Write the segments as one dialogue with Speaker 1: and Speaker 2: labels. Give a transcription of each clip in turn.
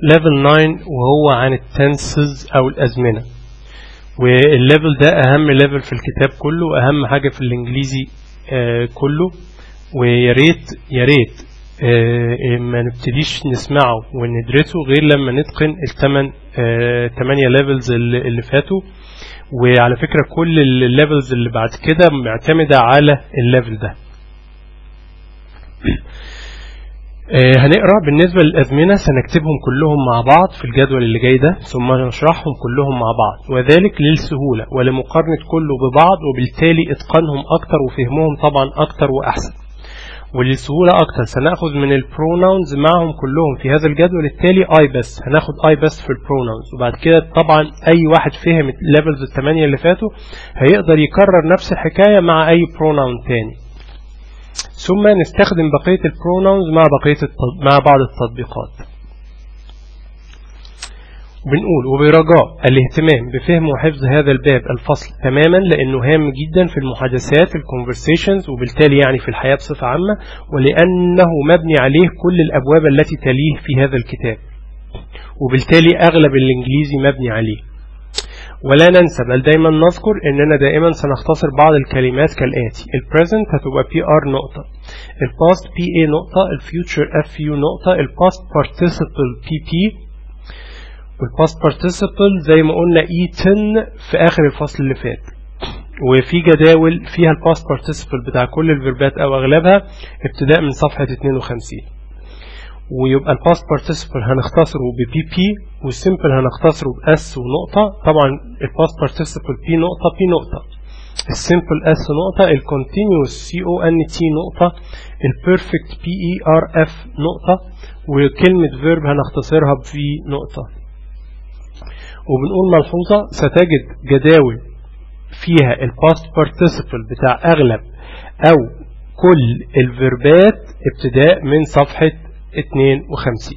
Speaker 1: ليفل 9 وهو عن التنسز أو الأزمنة والليفل ده أهم ليفل في الكتاب كله وأهم حاجة في الإنجليزي آه كله ويا ريت يا ريت آه ما نبتديش نسمعه وندرسه غير لما نتقن الثمان آه 8 ليفلز اللي, اللي فاتوا وعلى فكرة كل الليفلز اللي بعد كده معتمدة على الليفل ده هنقرأ بالنسبة للأزمنة سنكتبهم كلهم مع بعض في الجدول اللي جاي ده ثم نشرحهم كلهم مع بعض وذلك للسهولة ولمقارنة كله ببعض وبالتالي إتقانهم أكتر وفهمهم طبعا أكتر وأحسن وللسهولة أكتر سنأخذ من البروناونز معهم كلهم في هذا الجدول التالي اي بس هناخد اي بس في البروناونز وبعد كده طبعا أي واحد فهم الليفلز الثمانية اللي فاتوا هيقدر يكرر نفس الحكاية مع أي بروناون تاني ثم نستخدم بقية البروناونز مع بقية مع بعض التطبيقات بنقول وبرجاء الاهتمام بفهم وحفظ هذا الباب الفصل تماما لأنه هام جدا في المحادثات الكونفرسيشنز وبالتالي يعني في الحياة بصفة عامة ولأنه مبني عليه كل الأبواب التي تليه في هذا الكتاب وبالتالي أغلب الإنجليزي مبني عليه ولا ننسى بل دايما نذكر اننا دائما سنختصر بعض الكلمات كالآتي البريزنت هتبقى بي ار نقطة الباست بي اي نقطة الفيوتشر اف يو نقطة الباست participle بي بي والباست participle زي ما قلنا ايتن في اخر الفصل اللي فات وفي جداول فيها الباست participle بتاع كل الفيربات او اغلبها ابتداء من صفحة 52 ويبقى الباست participle هنختصره ببي بي والسيمبل هنختصره باس ونقطة طبعا الباست participle بي نقطة بي نقطة السيمبل اس نقطة الكونتينيوس سي او ان تي نقطة البيرفكت بي اي ار اف نقطة وكلمة فيرب هنختصرها بفي نقطة وبنقول ملحوظة ستجد جداول فيها الباست participle بتاع اغلب او كل الفيربات ابتداء من صفحة 52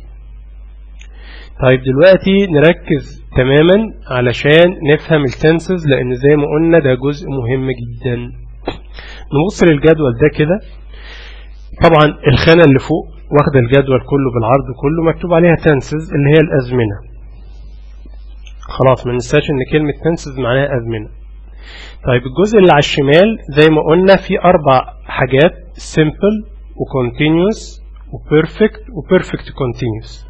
Speaker 1: طيب دلوقتي نركز تماما علشان نفهم التنسز لان زي ما قلنا ده جزء مهم جدا نبص للجدول ده كده طبعا الخانة اللي فوق واخدة الجدول كله بالعرض كله مكتوب عليها تنسز اللي هي الأزمنة خلاص ما ننساش ان كلمة تنسز معناها أزمنة طيب الجزء اللي على الشمال زي ما قلنا في أربع حاجات simple وcontinuous وبيرفكت وبيرفكت كونتينيوس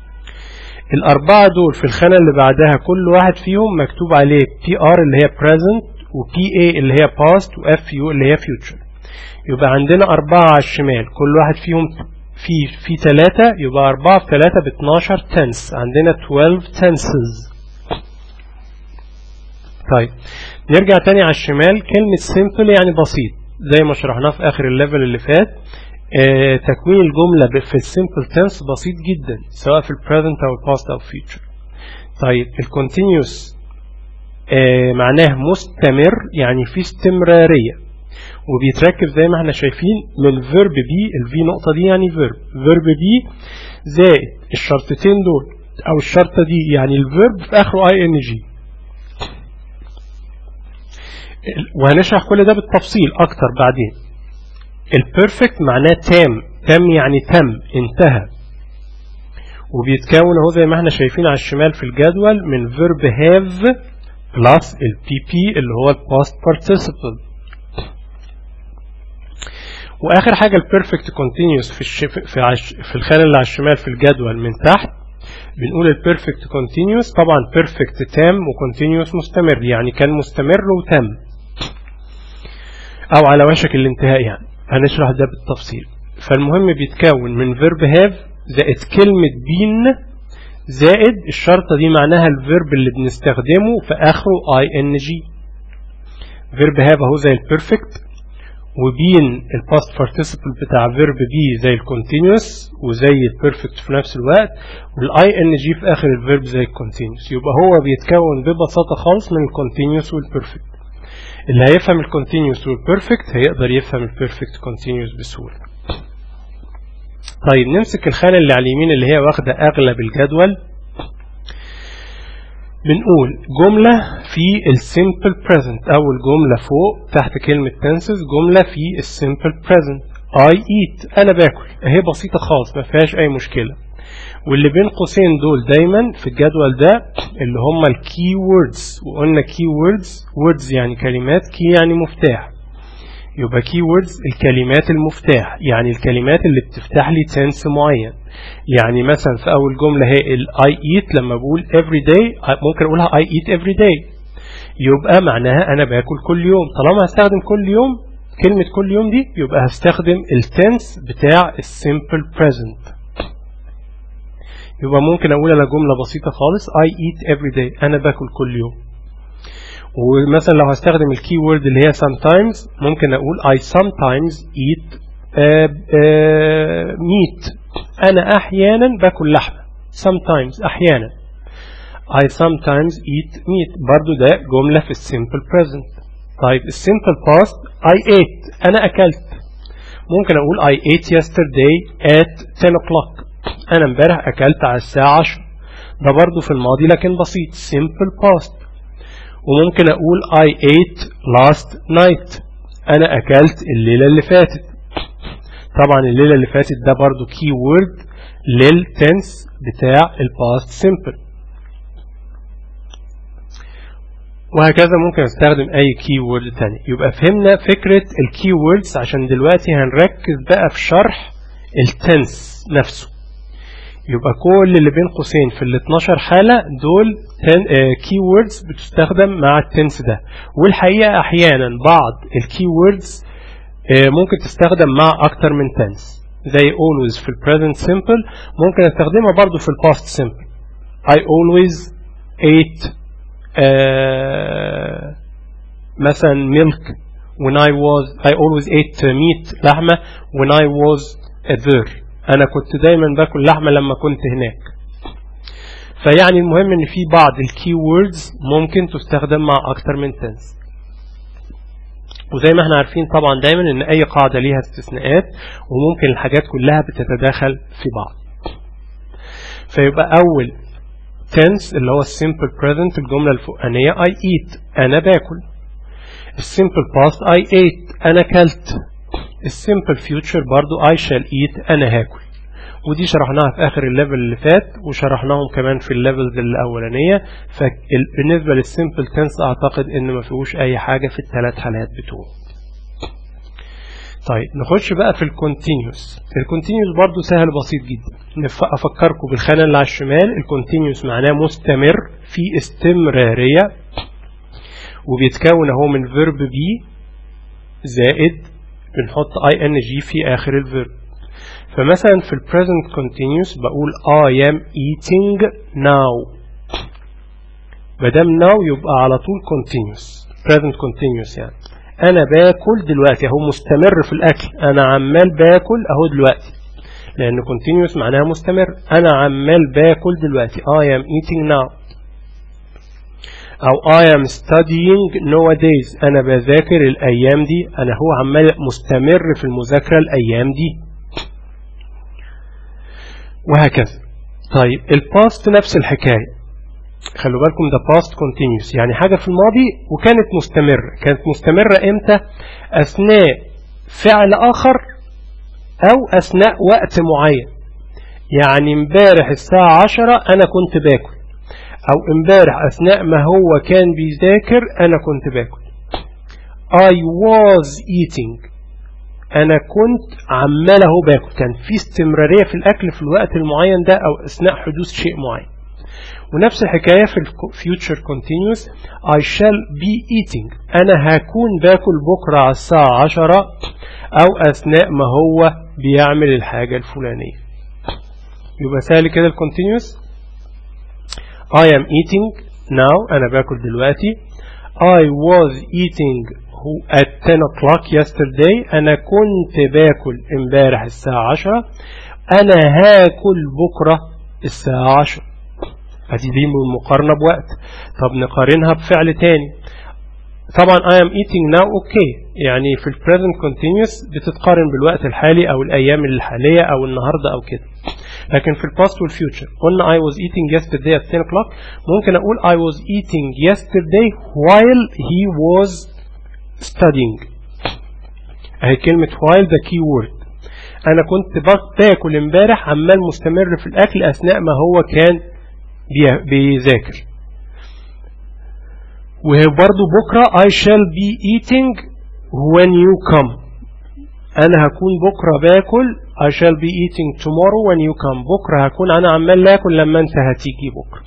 Speaker 1: الأربعة دول في الخانة اللي بعدها كل واحد فيهم مكتوب عليه بي ار اللي هي present وبي اي اللي هي past واف يو اللي هي future يبقى عندنا أربعة على الشمال كل واحد فيهم في في ثلاثة يبقى أربعة في ثلاثة ب 12 tense عندنا 12 tenses طيب نرجع تاني على الشمال كلمة simple يعني بسيط زي ما شرحناه في آخر الليفل اللي فات آه تكوين الجملة في السيمبل تنس بسيط جدا سواء في البريزنت أو الباست أو الفيوتشر طيب الكونتينيوس آه معناه مستمر يعني في استمرارية وبيتركب زي ما احنا شايفين من فيرب بي الفي نقطة دي يعني فيرب فيرب بي زائد الشرطتين دول أو الشرطة دي يعني الفيرب في آخره اي ان جي وهنشرح كل ده بالتفصيل أكتر بعدين البيرفكت معناه تام تام يعني تم انتهى وبيتكون اهو زي ما احنا شايفين على الشمال في الجدول من verb have plus ال pp اللي هو past participle واخر حاجة البيرفكت continuous في الش... في, عش... في الخانة اللي على الشمال في الجدول من تحت بنقول البيرفكت continuous طبعا perfect تام وcontinuous مستمر يعني كان مستمر وتم او على وشك الانتهاء يعني هنشرح ده بالتفصيل فالمهم بيتكون من فيرب هاف زائد كلمة بين زائد الشرطة دي معناها الفيرب اللي بنستخدمه في آخره اي ان جي فيرب هاف اهو زي البيرفكت وبين الباست participle بتاع فيرب بي زي الكونتينيوس وزي البيرفكت في نفس الوقت والاي ان جي في اخر الفيرب زي الكونتينيوس يبقى هو بيتكون ببساطة خالص من الكونتينيوس والبيرفكت اللي هيفهم الكونتينيوس والبيرفكت هيقدر يفهم البيرفكت كونتينيوس بسهولة طيب نمسك الخانة اللي على اليمين اللي هي واخدة أغلب الجدول بنقول جملة في السيمبل present أول جملة فوق تحت كلمة tenses جملة في السيمبل present I eat أنا باكل أهي بسيطة خالص ما فيهاش أي مشكلة واللي بين قوسين دول دايما في الجدول ده اللي هم الكي ووردز وقلنا كي ووردز ووردز يعني كلمات كي يعني مفتاح يبقى كي ووردز الكلمات المفتاح يعني الكلمات اللي بتفتح لي تنس معين يعني مثلا في اول جملة هي الاي ايت لما بقول every day ممكن اقولها I eat every day يبقى معناها انا باكل كل يوم طالما هستخدم كل يوم كلمة كل يوم دي يبقى هستخدم التنس بتاع السيمبل present يبقى ممكن اقول على جملة بسيطة خالص I eat every day انا باكل كل يوم ومثلا لو هستخدم الكي وورد اللي هي sometimes ممكن اقول I sometimes eat uh, uh, meat انا احيانا باكل لحمة sometimes احيانا I sometimes eat meat برضو ده جملة في السيمبل present طيب السيمبل past I ate أنا أكلت ممكن أقول I ate yesterday at 10 o'clock أنا امبارح أكلت على الساعة 10 ده برضو في الماضي لكن بسيط simple past وممكن أقول I ate last night أنا أكلت الليلة اللي فاتت طبعا الليلة اللي فاتت ده برضو key word للتنس بتاع الباست simple وهكذا ممكن استخدم اي كي وورد تاني يبقى فهمنا فكرة الكي ووردز عشان دلوقتي هنركز بقى في شرح التنس نفسه يبقى كل اللي بين قوسين في ال 12 حالة دول كي ووردز بتستخدم مع التنس ده والحقيقة احيانا بعض الكي ووردز ممكن تستخدم مع اكتر من تنس زي always في البريزنت simple ممكن استخدمها برضو في الباست simple I always ate Uh, مثلا milk when I was I always ate meat لحمة when I was there أنا كنت دايما باكل لحمة لما كنت هناك فيعني المهم ان في بعض الكي ووردز ممكن تستخدم مع اكتر من تنس وزي ما احنا عارفين طبعا دايما ان اي قاعدة ليها استثناءات وممكن الحاجات كلها بتتداخل في بعض فيبقى اول tense اللي هو السيمبل present الجملة الفوقانية I eat أنا باكل السيمبل past I ate أنا كلت السيمبل future برضو I shall eat أنا هاكل ودي شرحناها في آخر الليفل اللي فات وشرحناهم كمان في الليفلز الأولانية فبالنسبة للسيمبل تنس أعتقد إن ما فيهوش أي حاجة في الثلاث حالات بتوعه طيب نخش بقى في الكونتينيوس الكونتينيوس برضو سهل بسيط جدا أفكركم بالخانة اللي على الشمال الكونتينيوس معناه مستمر في استمرارية وبيتكون اهو من فيرب بي زائد بنحط اي ان جي في اخر الفيرب فمثلا في البريزنت كونتينيوس بقول I am eating now مادام now يبقى على طول continuous present continuous يعني انا باكل دلوقتي اهو مستمر في الاكل انا عمال باكل اهو دلوقتي لان continuous معناها مستمر انا عمال باكل دلوقتي I am eating now او I am studying nowadays انا بذاكر الايام دي انا هو عمال مستمر في المذاكرة الايام دي وهكذا طيب الباست نفس الحكاية خلوا بالكم ده past continuous يعني حاجة في الماضي وكانت مستمرة كانت مستمرة امتى اثناء فعل اخر او اثناء وقت معين يعني امبارح الساعة عشرة انا كنت باكل او امبارح اثناء ما هو كان بيذاكر انا كنت باكل I was eating انا كنت عمال اهو باكل كان في استمرارية في الاكل في الوقت المعين ده او اثناء حدوث شيء معين ونفس الحكاية في future continuous I shall be eating أنا هكون باكل بكرة على الساعة عشرة أو أثناء ما هو بيعمل الحاجة الفلانية يبقى سهل كده continuous I am eating now أنا باكل دلوقتي I was eating at 10 o'clock yesterday أنا كنت باكل امبارح الساعة عشرة أنا هاكل بكرة الساعة عشرة فدي دي مقارنة بوقت طب نقارنها بفعل تاني طبعا I am eating now okay يعني في ال present continuous بتتقارن بالوقت الحالي أو الأيام الحالية أو النهاردة أو كده لكن في الباست والفيوتشر قلنا I was eating yesterday at 10 o'clock ممكن أقول I was eating yesterday while he was studying أهي كلمة while the key word انا كنت باكل امبارح عمال مستمر في الاكل اثناء ما هو كان بيذاكر وبرضو بكرة I shall be eating when you come أنا هكون بكرة باكل I shall be eating tomorrow when you come بكرة هكون أنا عمال لاكل لما أنت هتيجي بكرة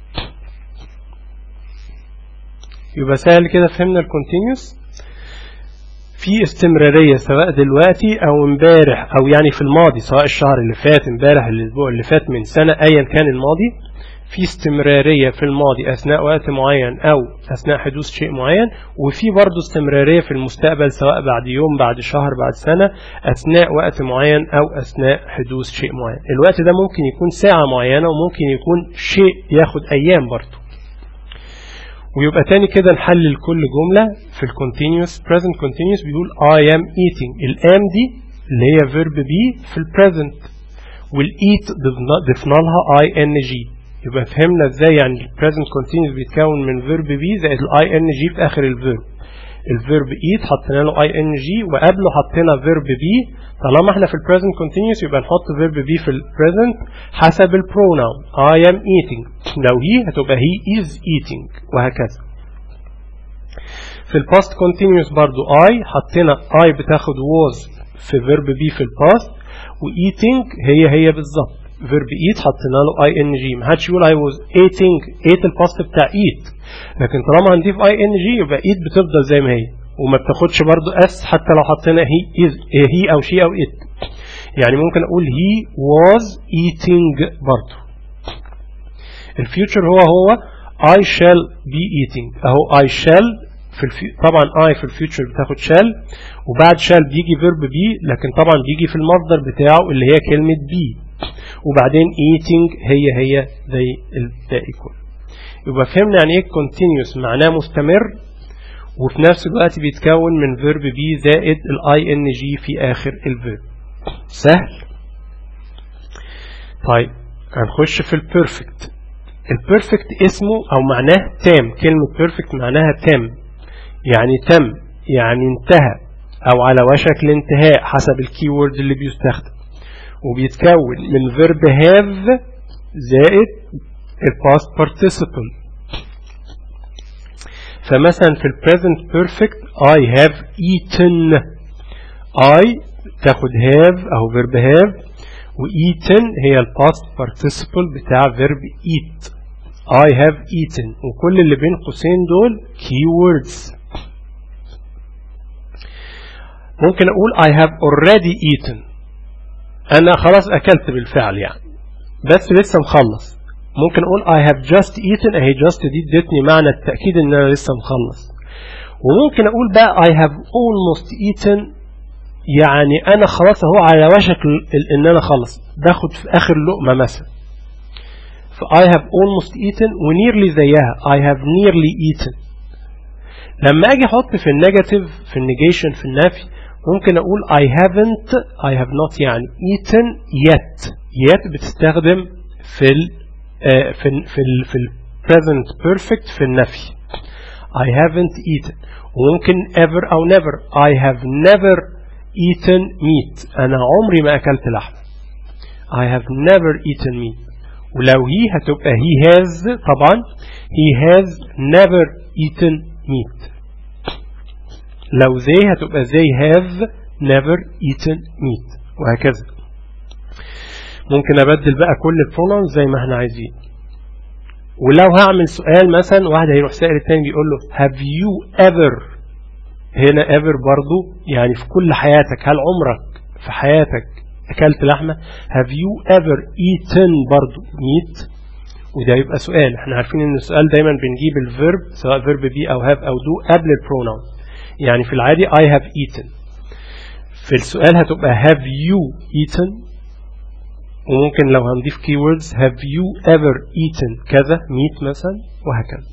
Speaker 1: يبقى سهل كده فهمنا الكونتينيوس في استمرارية سواء دلوقتي أو امبارح أو يعني في الماضي سواء الشهر اللي فات امبارح الأسبوع اللي فات من سنة أيا كان الماضي في استمرارية في الماضي أثناء وقت معين أو أثناء حدوث شيء معين وفي برضه استمرارية في المستقبل سواء بعد يوم بعد شهر بعد سنة أثناء وقت معين أو أثناء حدوث شيء معين الوقت ده ممكن يكون ساعة معينة وممكن يكون شيء ياخد أيام برضه ويبقى تاني كده نحلل كل جملة في الكونتينيوس present continuous بيقول I am eating الام دي اللي هي verb be في البريزنت والايت ضفنا لها ing يبقى فهمنا ازاي يعني البريزنت continuous بيتكون من verb be زائد الاي ان جي في اخر الفيرب الفيرب eat حطينا له اي ان جي وقبله حطينا verb be طالما احنا في البريزنت continuous يبقى نحط verb be في البريزنت حسب البروناون I am eating لو هي هتبقى he is eating وهكذا في الباست continuous برضو I حطينا I بتاخد was في verb be في الباست و eating هي هي بالظبط verb eat حطينا له اي ان جي ما حدش يقول I was eating ate الباست بتاع eat لكن طالما هنضيف اي ان جي يبقى eat بتفضل زي ما هي وما بتاخدش برضو اس حتى لو حطينا هي is هي او she او it يعني ممكن اقول he was eating برضو الفيوتشر هو هو I shall be eating اهو I shall في الفي... طبعا I في الفيوتشر بتاخد shall وبعد shall بيجي verb be لكن طبعا بيجي في المصدر بتاعه اللي هي كلمة be وبعدين eating هي هي زي الباقي كله يبقى فهمنا يعني ايه continuous معناه مستمر وفي نفس الوقت بيتكون من verb be زائد الاي ان جي في اخر الفيرب سهل طيب هنخش في البيرفكت البيرفكت اسمه او معناه تام كلمة بيرفكت معناها تام يعني تم يعني انتهى او على وشك الانتهاء حسب الكيورد اللي بيستخدم وبيتكون من verb have زائد الباست participle فمثلا في البريزنت بيرفكت I have eaten I تاخد have أو verb have و eaten هي الباست participle بتاع verb eat I have eaten وكل اللي بين قوسين دول keywords ممكن أقول I have already eaten أنا خلاص أكلت بالفعل يعني بس لسه مخلص ممكن أقول I have just eaten أهي just دي ادتني معنى التأكيد إن أنا لسه مخلص وممكن أقول بقى I have almost eaten يعني أنا خلاص أهو على وشك إن أنا خلص باخد في آخر لقمة مثلا ف I have almost eaten و nearly زيها I have nearly eaten لما أجي أحط في النيجاتيف في النيجيشن في النفي ممكن أقول I haven't I have not يعني eaten yet yet بتستخدم في ال uh, في ال في ال في ال present perfect في النفي I haven't eaten وممكن ever أو never I have never eaten meat أنا عمري ما أكلت لحم I have never eaten meat ولو هي هتبقى he has طبعا he has never eaten meat لو زي هتبقى زي have never eaten meat وهكذا ممكن أبدل بقى كل البرونونز زي ما احنا عايزين ولو هعمل سؤال مثلا واحد هيروح سائل التاني بيقول له have you ever هنا ever برضو يعني في كل حياتك هل عمرك في حياتك أكلت لحمة have you ever eaten برضو meat وده يبقى سؤال احنا عارفين ان السؤال دايما بنجيب الفيرب سواء فيرب بي او have او do قبل البرونون يعني في العادي I have eaten في السؤال هتبقى have you eaten وممكن لو هنضيف keywords have you ever eaten كذا meat مثلا وهكذا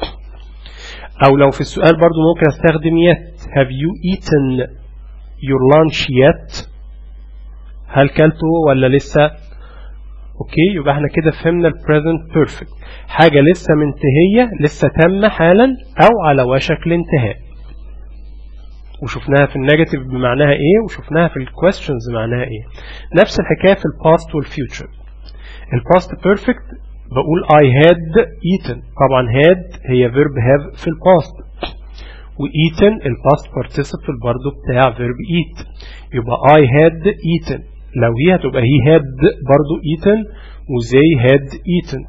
Speaker 1: أو لو في السؤال برضو ممكن استخدم yet have you eaten your lunch yet هل كلته ولا لسه اوكي يبقى احنا كده فهمنا ال present perfect حاجة لسه منتهية لسه تم حالا او على وشك الانتهاء وشفناها في النيجاتيف بمعناها ايه وشفناها في الكويستشنز معناها ايه نفس الحكاية في الباست والفيوتشر الباست بيرفكت بقول I had eaten طبعا had هي verb have في الباست وeaten الباست participle برضو بتاع verb eat يبقى I had eaten لو هي هتبقى he had برضو eaten و they had eaten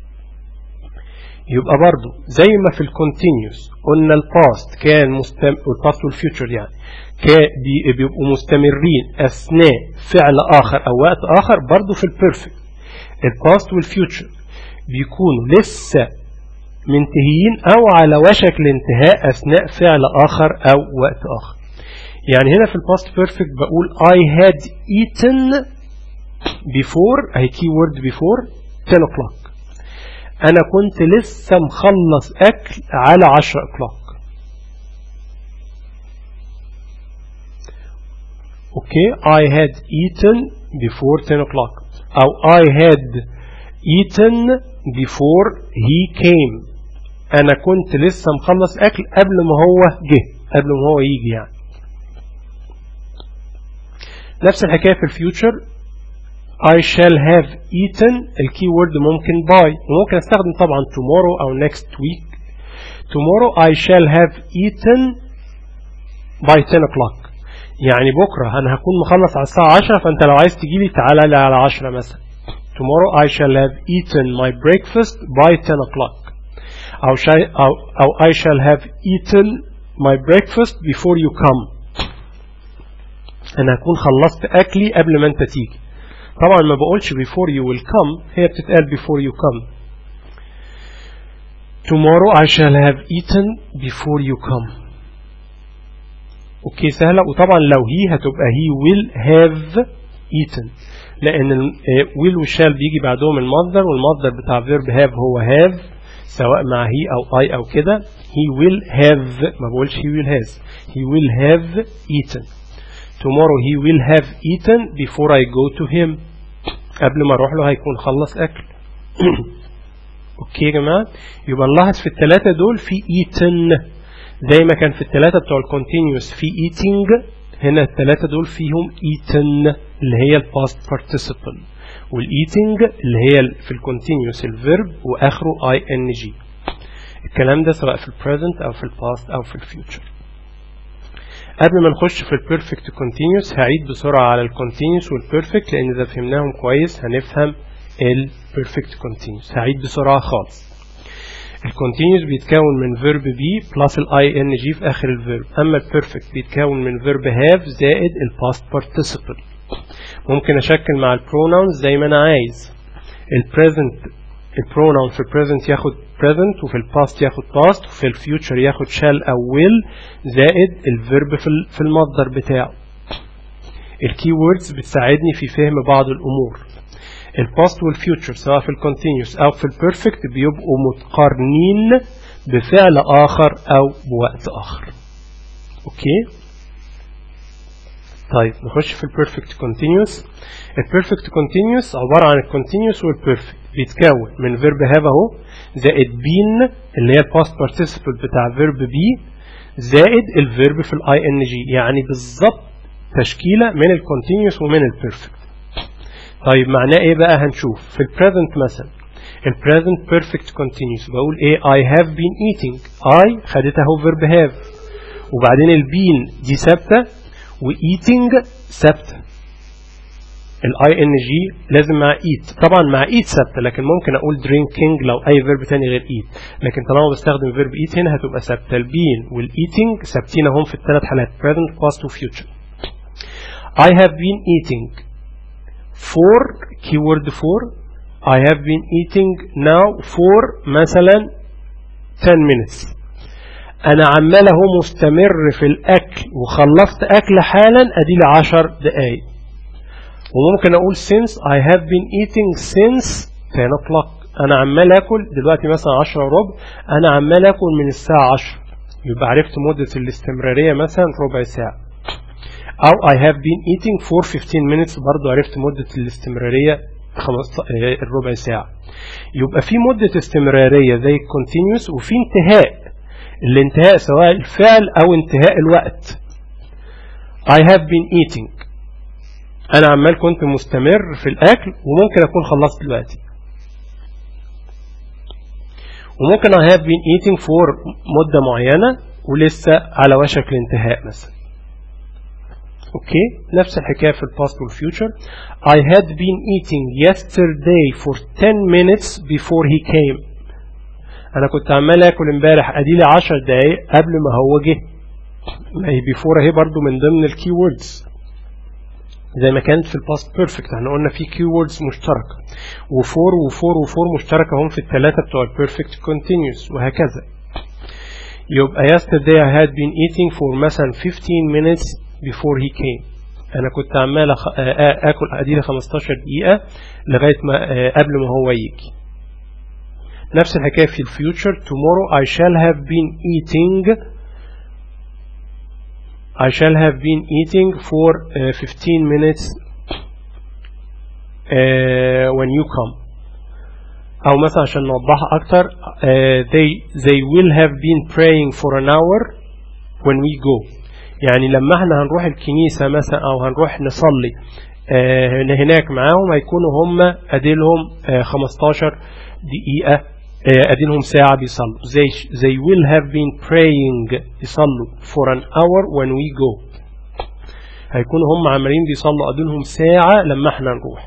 Speaker 1: يبقى برضو زي ما في الكونتينيوس قلنا الباست كان مستم... الباست والفيوتشر يعني كان بي... بيبقوا مستمرين أثناء فعل آخر أو وقت آخر برضو في البيرفكت الباست والفيوتشر بيكونوا لسه منتهيين أو على وشك الانتهاء أثناء فعل آخر أو وقت آخر يعني هنا في الباست بيرفكت بقول I had eaten before أهي key word before 10 o'clock أنا كنت لسه مخلص أكل على 10 o'clock أوكي I had eaten before 10 o'clock أو I had eaten before he came أنا كنت لسه مخلص أكل قبل ما هو جه قبل ما هو يجي يعني نفس الحكاية في الفيوتشر I shall have eaten الكي وورد ممكن by وممكن استخدم طبعا tomorrow أو next week tomorrow I shall have eaten by 10 o'clock يعني بكرة أنا هكون مخلص على الساعة 10 فأنت لو عايز تجيلي تعالى لي على 10 مثلا tomorrow I shall have eaten my breakfast by 10 o'clock أو, شي أو, أو I shall have eaten my breakfast before you come أنا هكون خلصت أكلي قبل ما أنت تيجي طبعا ما بقولش before you will come هي بتتقال before you come tomorrow I shall have eaten before you come اوكي سهلة وطبعا لو هي هتبقى he will have eaten لان will وshall بيجي بعدهم المصدر والمصدر بتاع verb have هو have سواء مع he او I او كده he will have ما بقولش he will has he will have eaten tomorrow he will have eaten before I go to him قبل ما اروح له هيكون خلص اكل اوكي يا جماعه يبقى نلاحظ في الثلاثه دول في eaten زي ما كان في الثلاثه بتوع الكونتينيوس في eating هنا الثلاثه دول فيهم eaten اللي هي الباست participle والايتنج اللي هي في الكونتينيوس الفيرب واخره ing الكلام ده سواء في البريزنت او في الباست او في الفيوتشر قبل ما نخش في البيرفكت كونتينيوس هعيد بسرعة على الكونتينيوس والبيرفكت لأن إذا فهمناهم كويس هنفهم البيرفكت كونتينيوس هعيد بسرعة خالص الكونتينيوس بيتكون من فيرب بي بلس الاي ان جي في آخر الفيرب أما البيرفكت بيتكون من فيرب هاف زائد الباست participle ممكن أشكل مع البروناونز زي ما أنا عايز البريزنت البروناون في البريزنت ياخد present وفي الباست ياخد past وفي الفيوتشر ياخد shall أو will زائد الفيرب في المصدر بتاعه الكي ووردز بتساعدني في فهم بعض الأمور الباست والفيوتشر سواء في الكونتينيوس أو في البيرفكت بيبقوا متقارنين بفعل آخر أو بوقت آخر أوكي طيب نخش في البيرفكت كونتينيوس البيرفكت كونتينيوس عبارة عن الكونتينيوس والبيرفكت بيتكون من فيرب هاف اهو زائد بين اللي هي الباست بارتيسيبل بتاع فيرب بي زائد الفيرب في الاي ان جي يعني بالظبط تشكيلة من الكونتينيوس ومن البيرفكت طيب معناه ايه بقى هنشوف في البريزنت مثلا البريزنت بيرفكت كونتينيوس بقول ايه I have been eating I خدتها اهو فيرب have وبعدين البين دي ثابته وايتنج ثابته الاي ان جي لازم مع ايت طبعا مع ايت ثابته لكن ممكن اقول درينكينج لو اي فيرب تاني غير ايت لكن طالما بستخدم فيرب ايت هنا هتبقى ثابته البين والايتنج ثابتين هم في الثلاث حالات present past و future I have been eating for keyword for I have been eating now for مثلا 10 minutes انا عمال اهو مستمر في الاكل وخلصت اكل حالا ادي لي 10 دقايق وممكن اقول since I have been eating since 10 o'clock انا عمال اكل دلوقتي مثلا 10 وربع انا عمال اكل من الساعة 10 يبقى عرفت مدة الاستمرارية مثلا ربع ساعة او I have been eating for 15 minutes برضو عرفت مدة الاستمرارية الربع ساعة يبقى في مدة استمرارية زي continuous وفي انتهاء الانتهاء سواء الفعل او انتهاء الوقت I have been eating أنا عمال كنت مستمر في الأكل وممكن أكون خلصت دلوقتي وممكن I have been eating for مدة معينة ولسه على وشك الانتهاء مثلا اوكي نفس الحكاية في الباست والفيوتشر I had been eating yesterday for 10 minutes before he came انا كنت عمال اكل امبارح اديلي 10 دقايق قبل ما هو جه ما هي بيفور اهي برضو من ضمن الكي ووردز زي ما كانت في الباست بيرفكت احنا قلنا في كي ووردز مشتركه وفور وفور وفور مشتركه هم في الثلاثه بتوع البيرفكت كونتينيوس وهكذا يبقى yesterday I had been eating for مثلا 15 minutes before he came انا كنت عمال أخ... اكل اديلي 15 دقيقه لغايه ما قبل ما هو يجي نفس الحكايه في الفيوتشر tomorrow I shall have been eating I shall have been eating for uh, 15 minutes uh, when you come أو مثلا عشان نوضحها أكتر uh, they, they will have been praying for an hour when we go يعني لما احنا هنروح الكنيسة مثلا أو هنروح نصلي uh, هناك معاهم هيكونوا هم أديلهم uh, 15 دقيقة أدينهم ساعة بيصلوا they, they will have been praying يصلوا for an hour when we go هيكونوا هم عمالين بيصلوا أدينهم ساعة لما احنا نروح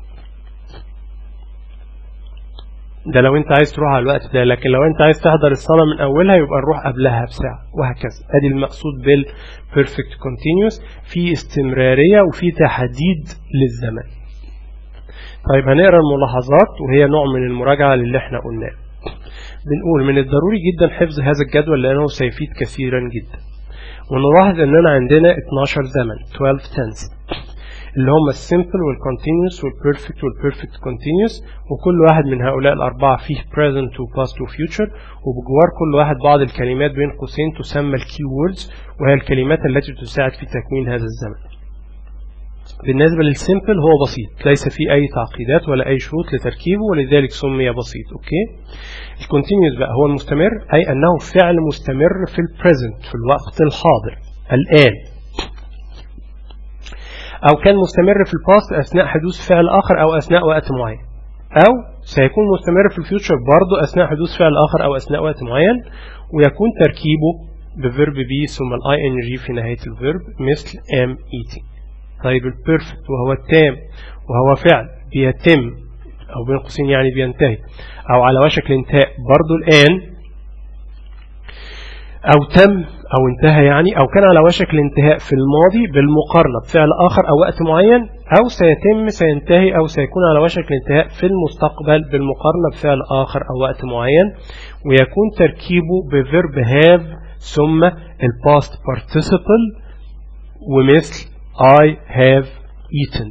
Speaker 1: ده لو انت عايز تروح على الوقت ده لكن لو انت عايز تحضر الصلاة من أولها يبقى نروح قبلها بساعة وهكذا ادي المقصود بالبرفكت continuous في استمرارية وفي تحديد للزمن طيب هنقرا الملاحظات وهي نوع من المراجعة للي احنا قلناه بنقول من الضروري جدا حفظ هذا الجدول لأنه سيفيد كثيرا جدا ونلاحظ أننا عندنا 12 زمن 12 tense اللي هم السيمبل والكونتينيوس والبيرفكت والبيرفكت كونتينيوس وكل واحد من هؤلاء الأربعة فيه present وباست وفيوتشر وبجوار كل واحد بعض الكلمات بين قوسين تسمى الكي ووردز وهي الكلمات التي تساعد في تكوين هذا الزمن بالنسبة للسيمبل هو بسيط ليس فيه أي تعقيدات ولا أي شروط لتركيبه ولذلك سمي بسيط أوكي الكونتينيوس بقى هو المستمر أي أنه فعل مستمر في البريزنت في الوقت الحاضر الآن أو كان مستمر في الباست أثناء حدوث فعل آخر أو أثناء وقت معين أو سيكون مستمر في الفيوتشر برضه أثناء حدوث فعل آخر أو أثناء وقت معين ويكون تركيبه بفيرب بي ثم الاي ان جي في نهاية الفيرب مثل am eating طيب البيرفكت وهو التام وهو فعل بيتم أو بين قوسين يعني بينتهي أو على وشك الانتهاء برضه الآن أو تم أو انتهى يعني أو كان على وشك الانتهاء في الماضي بالمقارنة بفعل آخر أو وقت معين أو سيتم سينتهي أو سيكون على وشك الانتهاء في المستقبل بالمقارنة بفعل آخر أو وقت معين ويكون تركيبه بفيرب have ثم الباست participle ومثل I have eaten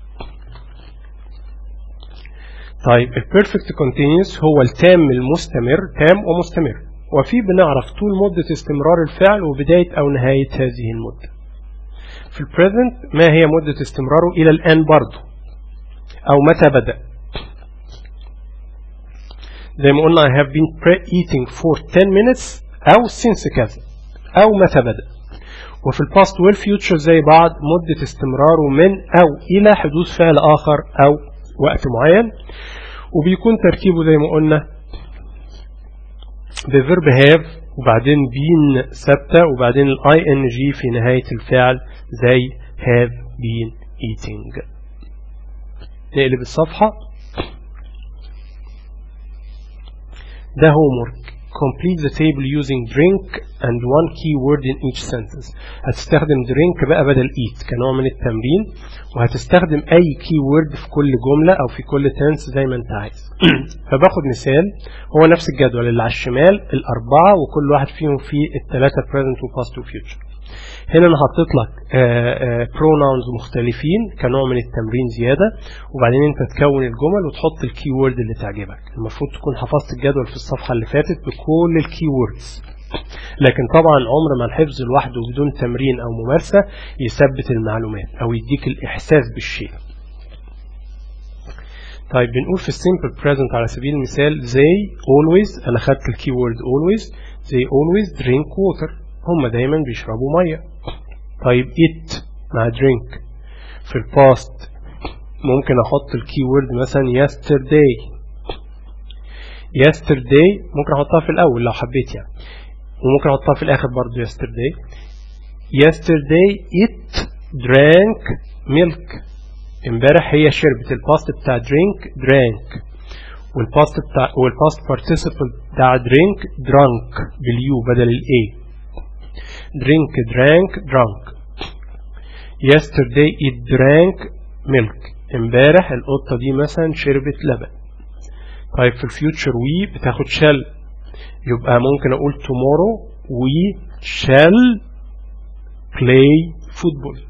Speaker 1: طيب البيرفكت continuous هو التام المستمر تام ومستمر وفيه بنعرف طول مدة استمرار الفعل وبداية أو نهاية هذه المدة في البريزنت ما هي مدة استمراره إلى الآن برضه أو متى بدأ زي ما قلنا I have been eating for 10 minutes أو since كذا أو متى بدأ وفي الباست والفيوتشر زي بعض مدة استمراره من أو إلى حدوث فعل آخر أو وقت معين وبيكون تركيبه زي ما قلنا بفيرب هاف وبعدين بين ثابتة وبعدين الاي ان جي في نهاية الفعل زي have been eating نقلب الصفحة ده homework complete the table using drink and one key word in each sentence هتستخدم drink بقى بدل eat كنوع من التمرين وهتستخدم أي key word في كل جملة أو في كل tense زي ما أنت عايز فباخد مثال هو نفس الجدول اللي على الشمال الأربعة وكل واحد فيهم فيه الثلاثة present و past و future هنا أنا حطيت لك pronouns مختلفين كنوع من التمرين زيادة وبعدين أنت تكون الجمل وتحط الكي وورد اللي تعجبك المفروض تكون حفظت الجدول في الصفحة اللي فاتت بكل الكي ووردز لكن طبعا عمر ما الحفظ لوحده بدون تمرين أو ممارسة يثبت المعلومات أو يديك الإحساس بالشيء طيب بنقول في السيمبل present على سبيل المثال they always أنا خدت الكي وورد always they always drink water هم دايما بيشربوا مية طيب eat مع drink في الباست ممكن احط الكيورد مثلا yesterday yesterday ممكن احطها في الاول لو حبيت يعني وممكن احطها في الاخر برضو yesterday yesterday it drank milk امبارح هي شربت الباست بتاع drink drank والباست بتاع والباست participle بتاع drink drunk باليو بدل الاي drink drank drunk yesterday it drank milk امبارح القطة دي مثلا شربت لبن طيب في الفيوتشر وي بتاخد shall يبقى ممكن اقول tomorrow we shall play football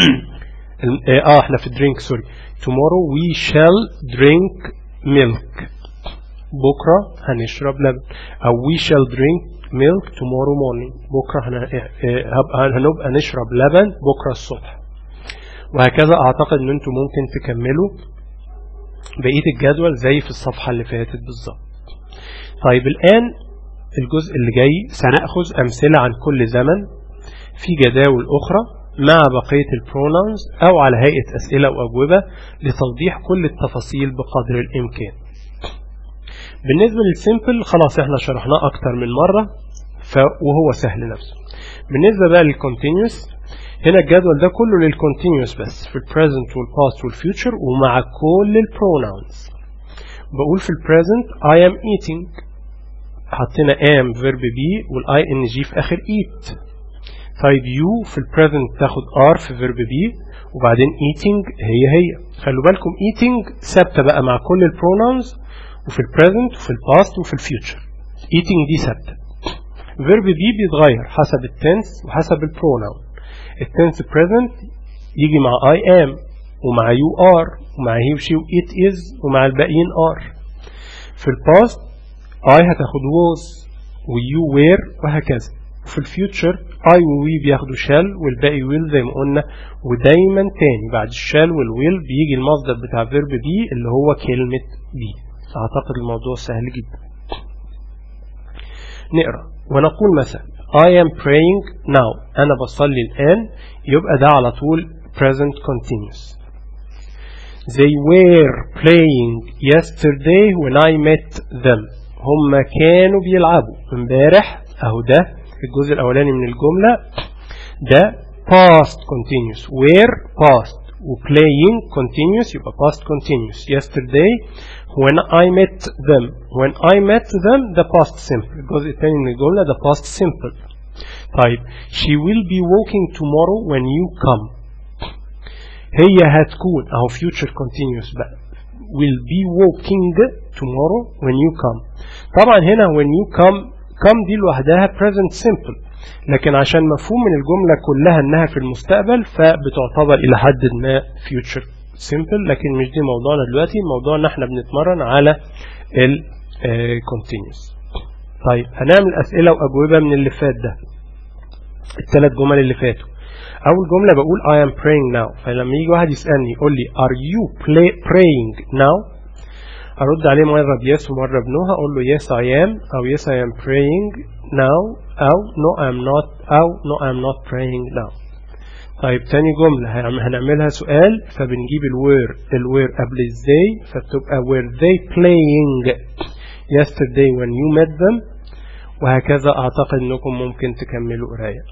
Speaker 1: اه احنا في drink سوري tomorrow we shall drink milk بكرة هنشرب لبن او we shall drink milk tomorrow morning بكرة هنبقى نشرب لبن بكرة الصبح وهكذا اعتقد ان انتم ممكن تكملوا بقية الجدول زي في الصفحة اللي فاتت بالظبط طيب الآن الجزء اللي جاي سنأخذ أمثلة عن كل زمن في جداول أخرى مع بقية البرونونز أو على هيئة أسئلة وأجوبة لتوضيح كل التفاصيل بقدر الإمكان بالنسبة للسيمبل خلاص احنا شرحناه أكتر من مرة وهو سهل نفسه بالنسبة بقى للكونتينيوس هنا الجدول ده كله للكونتينيوس بس في البريزنت والباست والفيوتشر ومع كل البرونونز بقول في البريزنت I am eating حطينا am verb be والاي ان جي في اخر eat طيب you في البريزنت تاخد are في verb be وبعدين eating هي هي خلوا بالكم eating ثابته بقى مع كل البرونونز وفي البريزنت وفي الباست وفي الفيوتشر eating دي ثابته verb be بيتغير حسب التنس وحسب البرونون التنس present يجي مع I am ومع you are ومع he وشي it is ومع الباقيين are في الباست I هتاخد was و you were وهكذا وفي الفيوتشر I و we بياخدوا shall والباقي will زي ما قلنا ودايما تاني بعد الشال والويل بيجي المصدر بتاع verb be اللي هو كلمة be أعتقد الموضوع سهل جدا نقرأ ونقول مثلا I am praying now أنا بصلي الآن يبقى ده على طول present continuous They were playing yesterday when I met them هم كانوا بيلعبوا امبارح اهو ده الجزء الاولاني من الجملة ده past continuous were past و playing continuous يبقى past continuous yesterday when I met them when I met them the past simple الجزء الثاني من الجملة the past simple طيب she will be walking tomorrow when you come هي هتكون اهو future continuous بقى will be walking tomorrow when you come طبعا هنا when you come come دي لوحدها present simple لكن عشان مفهوم من الجملة كلها انها في المستقبل فبتعتبر الى حد ما future simple لكن مش دي موضوعنا دلوقتي موضوعنا احنا بنتمرن على ال continuous طيب هنعمل اسئلة واجوبة من اللي فات ده الثلاث جمل اللي فاتوا اول جملة بقول I am praying now فلما يجي واحد يسألني يقول لي are you play praying now ارد عليه مرة بيس ومرة بنو هقول له yes I am او yes I am praying now او no I am not او no I am not praying now طيب تاني جملة هنعملها سؤال فبنجيب الوير الوير قبل ازاي فبتبقى were they playing yesterday when you met them وهكذا اعتقد انكم ممكن تكملوا قرايه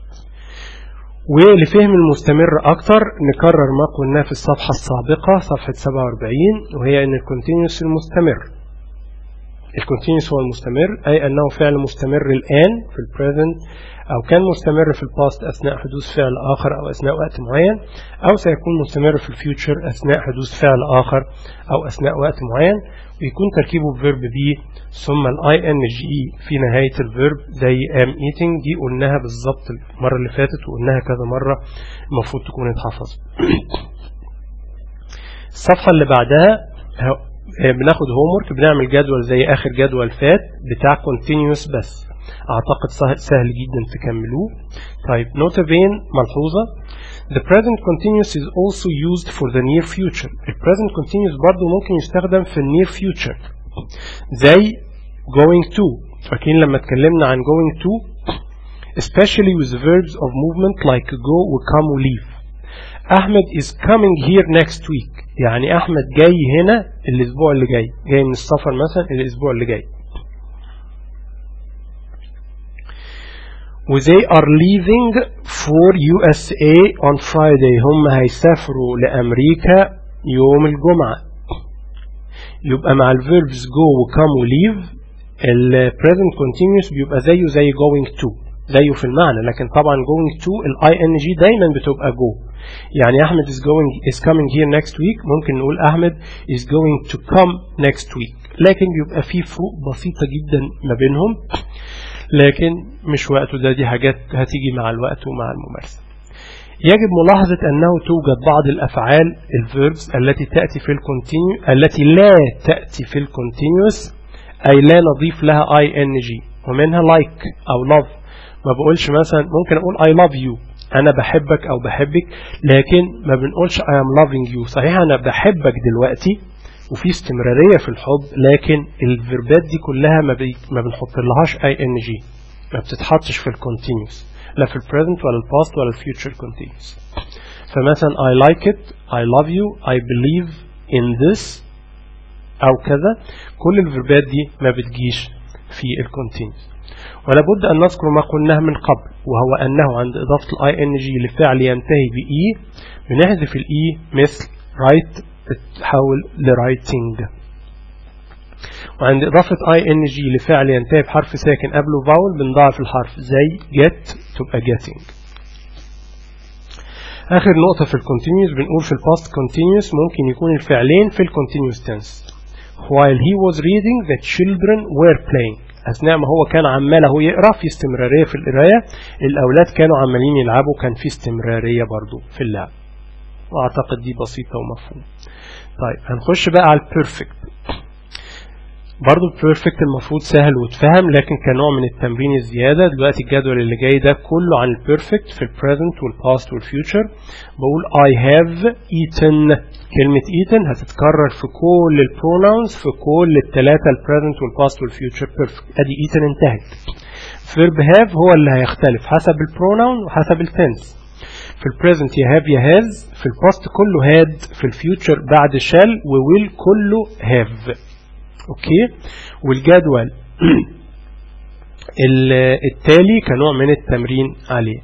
Speaker 1: ولفهم المستمر أكتر نكرر ما قلناه في الصفحة السابقة صفحة 47 وهي أن الكونتينيوس المستمر الكونتينيوس هو المستمر أي أنه فعل مستمر الآن في البريزنت أو كان مستمر في الباست أثناء حدوث فعل آخر أو أثناء وقت معين أو سيكون مستمر في الفيوتشر أثناء حدوث فعل آخر أو أثناء وقت معين ويكون تركيبه بفيرب بي ثم الاي ان جي في نهاية الفيرب زي ام eating دي قلناها بالظبط المرة اللي فاتت وقلناها كذا مرة المفروض تكون اتحفظ الصفحة اللي بعدها بناخد هومورك بنعمل جدول زي اخر جدول فات بتاع continuous بس اعتقد سهل جدا تكملوه طيب نوتة بين ملحوظة The present continuous is also used for the near future. The present continuous برضو ممكن يستخدم في near future. زي going to. فاكرين لما اتكلمنا عن going to especially with verbs of movement like go وcome وleave أحمد is coming here next week يعني أحمد جاي هنا الأسبوع اللي جاي جاي من السفر مثلا الأسبوع اللي جاي و they are leaving for USA on Friday هم هيسافروا لأمريكا يوم الجمعة يبقى مع الverbs go و come و leave ال present continuous بيبقى زيه زي going to زيه في المعنى لكن طبعا going to ال ing دايما بتبقى go يعني أحمد is going is coming here next week ممكن نقول أحمد is going to come next week لكن بيبقى في فروق بسيطة جدا ما بينهم لكن مش وقته ده دي حاجات هتيجي مع الوقت ومع الممارسة يجب ملاحظة أنه توجد بعض الأفعال الverbs التي تأتي في الكونتينيو التي لا تأتي في الكونتينيوس أي لا نضيف لها ing ومنها like أو love ما بقولش مثلا ممكن أقول I love you أنا بحبك أو بحبك لكن ما بنقولش I am loving you صحيح أنا بحبك دلوقتي وفي استمرارية في الحب لكن الفيربات دي كلها ما, بي ما بنحط لهاش ing ما بتتحطش في الكونتينيوس لا في البريزنت ولا الباست ولا الفيوتشر كونتينيوس فمثلا I like it I love you I believe in this أو كذا كل الفيربات دي ما بتجيش في الكونتينيوس ولا بد أن نذكر ما قلناه من قبل وهو أنه عند إضافة ال ing لفعل ينتهي ب e بنحذف ال e مثل write تتحول لرايتنج وعند إضافة ing لفعل ينتهي بحرف ساكن قبله فاول بنضاعف الحرف زي get تبقى getting آخر نقطة في الكونتينيوس بنقول في الباست continuous ممكن يكون الفعلين في الكونتينيوس tense while he was reading the children were playing أثناء ما هو كان عمال هو يقرأ في استمرارية في القراية الأولاد كانوا عمالين يلعبوا كان في استمرارية برضو في اللعب وأعتقد دي بسيطة ومفهومة طيب هنخش بقى على البيرفكت برضو البيرفكت المفروض سهل وتفهم لكن كنوع من التمرين الزيادة دلوقتي الجدول اللي جاي ده كله عن البيرفكت في البريزنت والباست والفيوتشر بقول I have eaten كلمة eaten هتتكرر في كل البروناونز في كل الثلاثة البريزنت والباست والفيوتشر بيرفكت ادي eaten انتهت فيرب have هو اللي هيختلف حسب البروناون وحسب التنس في البريزنت يا هاف يا هاز في الباست كله هاد في الفيوتشر بعد شال وويل كله هاف اوكي والجدول التالي كنوع من التمرين عليه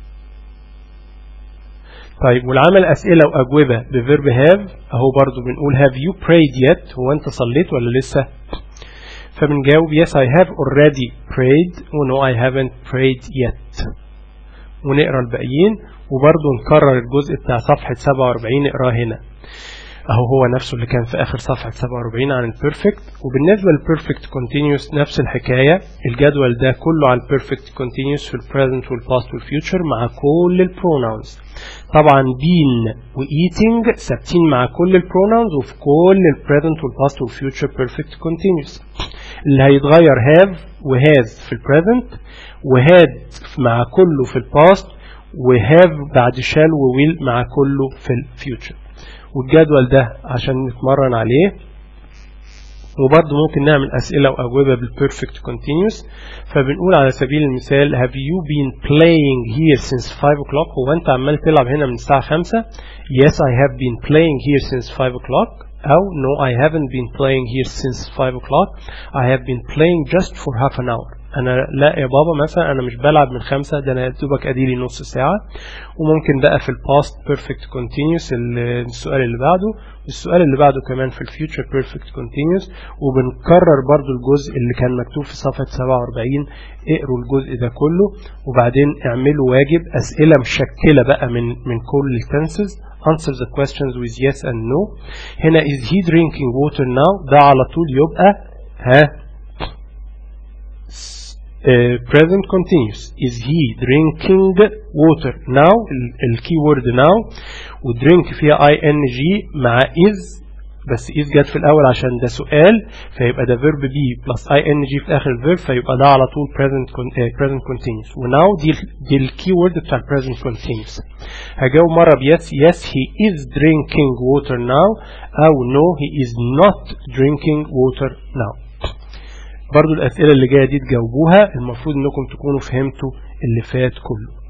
Speaker 1: طيب والعمل أسئلة وأجوبة بفيرب have أهو برضو بنقول have you prayed yet هو أنت صليت ولا لسه فبنجاوب yes I have already prayed و no I haven't prayed yet ونقرأ الباقيين وبرضو نكرر الجزء بتاع صفحة 47 نقراه هنا اهو هو نفسه اللي كان في اخر صفحة 47 عن البيرفكت وبالنسبة للبيرفكت كونتينيوس نفس الحكاية الجدول ده كله عن البيرفكت كونتينيوس في البريزنت والباست والفيوتشر مع كل البروناونز طبعا بين وايتنج ثابتين مع كل البروناونز وفي كل البريزنت والباست والفيوتشر بيرفكت كونتينيوس اللي هيتغير هاف وهاز في البريزنت وهاد مع كله في الباست وهاف بعد شال وويل مع كله في الفيوتشر والجدول ده عشان نتمرن عليه وبرضه ممكن نعمل أسئلة وأجوبة بالبيرفكت continuous فبنقول على سبيل المثال have you been playing here since 5 o'clock هو أنت عمال تلعب هنا من الساعة 5 yes I have been playing here since 5 o'clock أو no I haven't been playing here since 5 o'clock I have been playing just for half an hour انا لا يا بابا مثلا انا مش بلعب من خمسة ده انا دوبك اديلي نص ساعة وممكن بقى في الباست بيرفكت كونتينيوس السؤال اللي بعده والسؤال اللي بعده كمان في الفيوتشر بيرفكت كونتينيوس وبنكرر برضو الجزء اللي كان مكتوب في صفحة 47 اقروا الجزء ده كله وبعدين اعملوا واجب اسئلة مشكلة بقى من من كل التنسز answer the questions with yes and no هنا is he drinking water now ده على طول يبقى ها Uh, present continuous is he drinking water now الكيورد now ودرينك فيها ing مع is بس is جت في الأول عشان ده سؤال فيبقى ده verb be plus ing في آخر الverb فيبقى ده على طول present, con uh, present continuous وناو دي, دي الكيورد بتاع present continuous هجاوب مرة بيس yes he is drinking water now أو no he is not drinking water now برضو الأسئلة اللي جاية دي تجاوبوها المفروض انكم تكونوا فهمتوا اللي فات كله